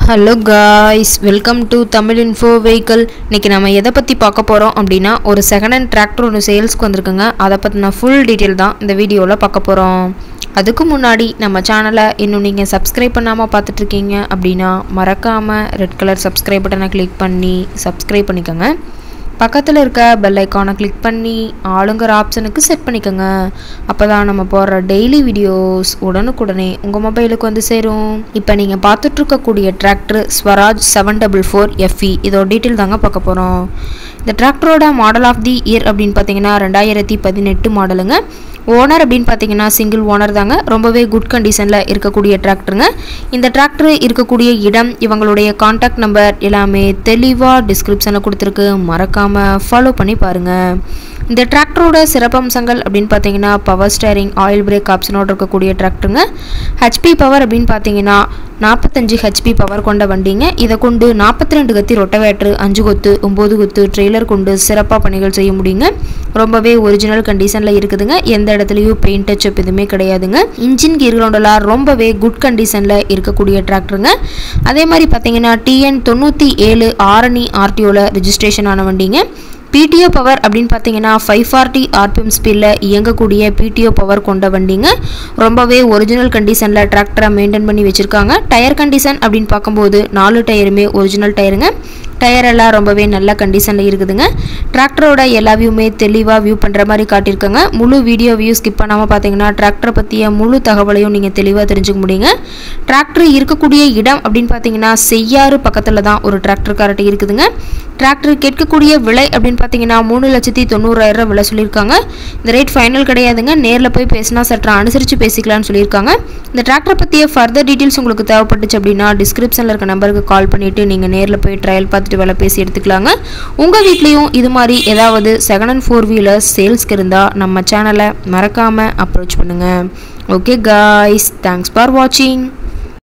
hello guys welcome to Tamil info vehicle இன்றைக்கி நம்ம எதை பற்றி பார்க்க போகிறோம் அப்படின்னா ஒரு செகண்ட் ஹேண்ட் டிராக்டர் ஒன்று சேல்ஸ்க்கு வந்திருக்குங்க அதை பற்றின ஃபுல் டீட்டெயில் தான் இந்த வீடியோவில் பார்க்க போகிறோம் அதுக்கு முன்னாடி நம்ம சேனலை இன்னும் நீங்கள் சப்ஸ்கிரைப் பண்ணாமல் பார்த்துட்ருக்கீங்க அப்படின்னா மறக்காமல் ரெட் கலர் சப்ஸ்கிரைப் பட்டனை கிளிக் பண்ணி சப்ஸ்கிரைப் பண்ணிக்கோங்க பக்கத்தில் இருக்க பெல் ஐக்கானை கிளிக் பண்ணி ஆளுங்கிற ஆப்ஷனுக்கு செட் பண்ணிக்கோங்க அப்போ தான் நம்ம போடுற டெய்லி வீடியோஸ் உடனுக்குடனே உங்கள் மொபைலுக்கு வந்து சேரும் இப்போ நீங்கள் பார்த்துட்ருக்கக்கூடிய tractor Swaraj seven double four FE இதோட டீட்டெயில் தாங்க பார்க்க போகிறோம் இந்த டிராக்டரோட மாடல் ஆஃப் தி இயர் அப்படின்னு பார்த்தீங்கன்னா ரெண்டாயிரத்தி பதினெட்டு மாடலுங்க ஓனர் அப்படின்னு பார்த்தீங்கன்னா சிங்கிள் ஓனர் தாங்க ரொம்பவே குட் கண்டிஷனில் இருக்கக்கூடிய டிராக்டருங்க இந்த டிராக்டர் இருக்கக்கூடிய இடம் இவங்களுடைய காண்டாக்ட் நம்பர் எல்லாமே தெளிவாக டிஸ்கிரிப்ஷனில் கொடுத்துருக்கு மறக்காமல் ஃபாலோ பண்ணி பாருங்கள் இந்த டிராக்டரோட சிறப்பம்சங்கள் அப்படின்னு பார்த்தீங்கன்னா பவர் ஸ்டேரிங் ஆயில் பிரேக் ஆப்ஷனோடு இருக்கக்கூடிய டிராக்டருங்க ஹெச்பி பவர் அப்படின்னு பார்த்தீங்கன்னா நாற்பத்தஞ்சு ஹெச்பி பவர் கொண்ட வண்டிங்க இதை கொண்டு நாற்பத்தி ரெண்டு கத்தி ரொட்டவேட்ரு அஞ்சு கொத்து ஒம்பது கொத்து ட்ரெய்லர் கொண்டு சிறப்பாக பணிகள் செய்ய முடியுங்க ரொம்பவே ஒரிஜினல் கண்டிஷனில் இருக்குதுங்க எந்த இடத்துலையும் பெயிண்ட் டச்சப் எதுவுமே கிடையாதுங்க இன்ஜின் கீர் கிரவுண்டெல்லாம் ரொம்பவே குட் கண்டிஷனில் இருக்கக்கூடிய டிராக்டருங்க அதே மாதிரி பார்த்தீங்கன்னா டிஎன் தொண்ணூற்றி ஏழு ஆரணி ஆர்டிஓவில் ரிஜிஸ்ட்ரேஷன் ஆன வண்டிங்க பிடிஓ பவர் அப்படின்னு பார்த்தீங்கன்னா ஃபைவ் ஃபார்ட்டி ஆர்பிஎம் ஸ்பீடில் இயங்கக்கூடிய பிடிஓ பவர் கொண்ட வண்டிங்க ரொம்பவே ஒரிஜினல் கண்டிஷனில் டிராக்டரை மெயின்டைன் பண்ணி வச்சுருக்காங்க டயர் கண்டிஷன் அப்படின்னு பார்க்கும்போது நாலு டயருமே ஒரிஜினல் டயருங்க டயர் எல்லாம் ரொம்பவே நல்ல கண்டிஷனில் இருக்குதுங்க டிராக்டரோட எல்லா வியூமே தெளிவாக வியூ பண்ணுற மாதிரி காட்டியிருக்காங்க முழு வீடியோ வியூ ஸ்கிப் பண்ணாமல் பார்த்தீங்கன்னா டிராக்டரை பற்றிய முழு தகவலையும் நீங்கள் தெளிவாக தெரிஞ்சுக்க முடியுங்க டிராக்டர் இருக்கக்கூடிய இடம் அப்படின்னு பார்த்தீங்கன்னா செய்யாறு பக்கத்தில் தான் ஒரு டிராக்டர் கரெக்ட் இருக்குதுங்க டிராக்டர் கேட்கக்கூடிய விலை அப்படின்னு பார்த்தீங்கன்னா மூணு லட்சத்தி தொண்ணூறாயிரம் விலை சொல்லியிருக்காங்க இந்த ரேட் ஃபைனல் கிடையாதுங்க நேரில் போய் பேசினா சற்று அனுசரித்து பேசிக்கலாம்னு சொல்லியிருக்காங்க இந்த டிராக்டரை பற்றிய ஃபர்தர் டீட்டெயில்ஸ் உங்களுக்கு தேவைப்பட்டுச்சு அப்படின்னா டிஸ்கிரிப்ஷனில் இருக்க நம்பருக்கு கால் பண்ணிவிட்டு நீங்கள் நேரில் போய் ட்ரையல் பார்த்துட்டு விலை பேசி எடுத்துக்கலாங்க உங்கள் வீட்லேயும் இது மாதிரி ஏதாவது செகண்ட் அண்ட் ஃபோர் வீலர் சேல்ஸ்க்கு இருந்தால் நம்ம சேனலை மறக்காமல் அப்ரோச் பண்ணுங்கள் ஓகே காய்ஸ் தேங்க்ஸ் ஃபார் வாட்சிங்